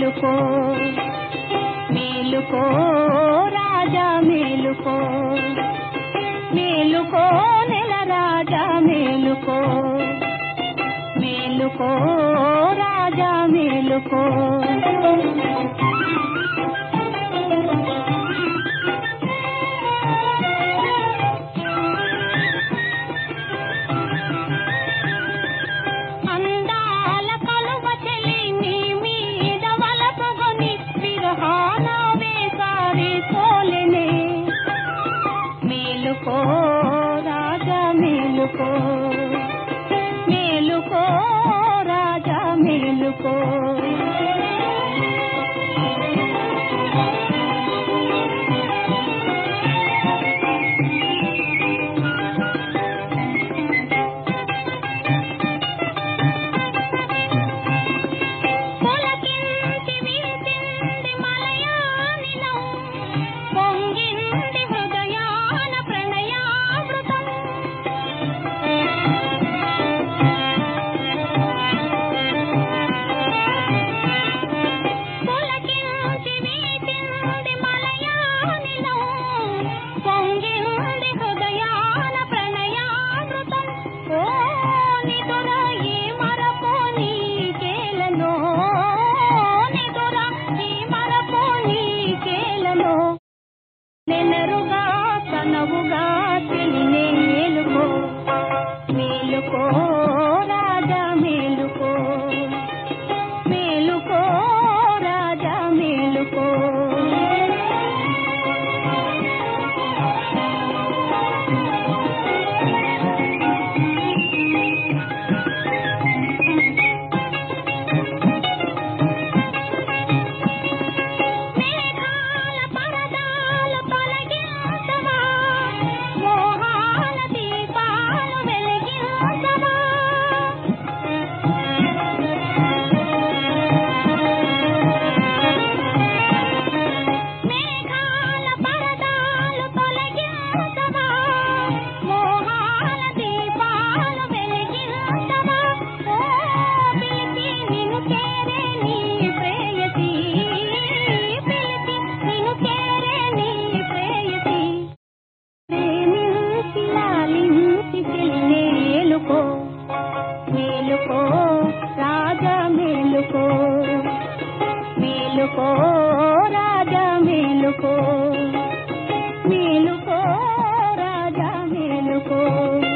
మేలుకో మేలుకో రాజా మేలుకో మేలుకో నెల రాజా మేలుకో మేలుకో రాజా మేలుకో అందాల కలువ చెలి నీ మీద వలపుగొని విరహాన వేసారి సోలెనే మేలుకో రాజా మేలుకో మేలుకో రాజా మేలుకో పులకించి వీచింది మలయానిలం పొంగింది హృదయాన ప్రణయామృతం పులకించి వీచింది మలయానిలం పొంగింది హృదయాన ప్రణయామృతం ఓ నిదుర ఈ మరపు నీకేలను నిదుర ఈ మరపు నీకేలను నెనరుగా కనవుగా తెలినే మేలుకో మేలుకో రాజా మేలుకో మేలుకో రాజా మేలుకో మేఘాల పరదాలు తొలగించవా మోహాల దీపాలు వెలిగించవా మేఘాల పరదాలు తొలగించవా మోహాల దీపాలు వెలిగించవా ఓ పిలిచి నిన్ను చేరే నీ ప్రేయసి పిలిచి నిన్ను చేరే నీ ప్రేయసి ప్రేమించి లాలించి చెల్లి మేలుకో మేలుకో రాజా మేలుకో మేలుకో రాజా మేలుకో మేలుకో రాజా మేలుకో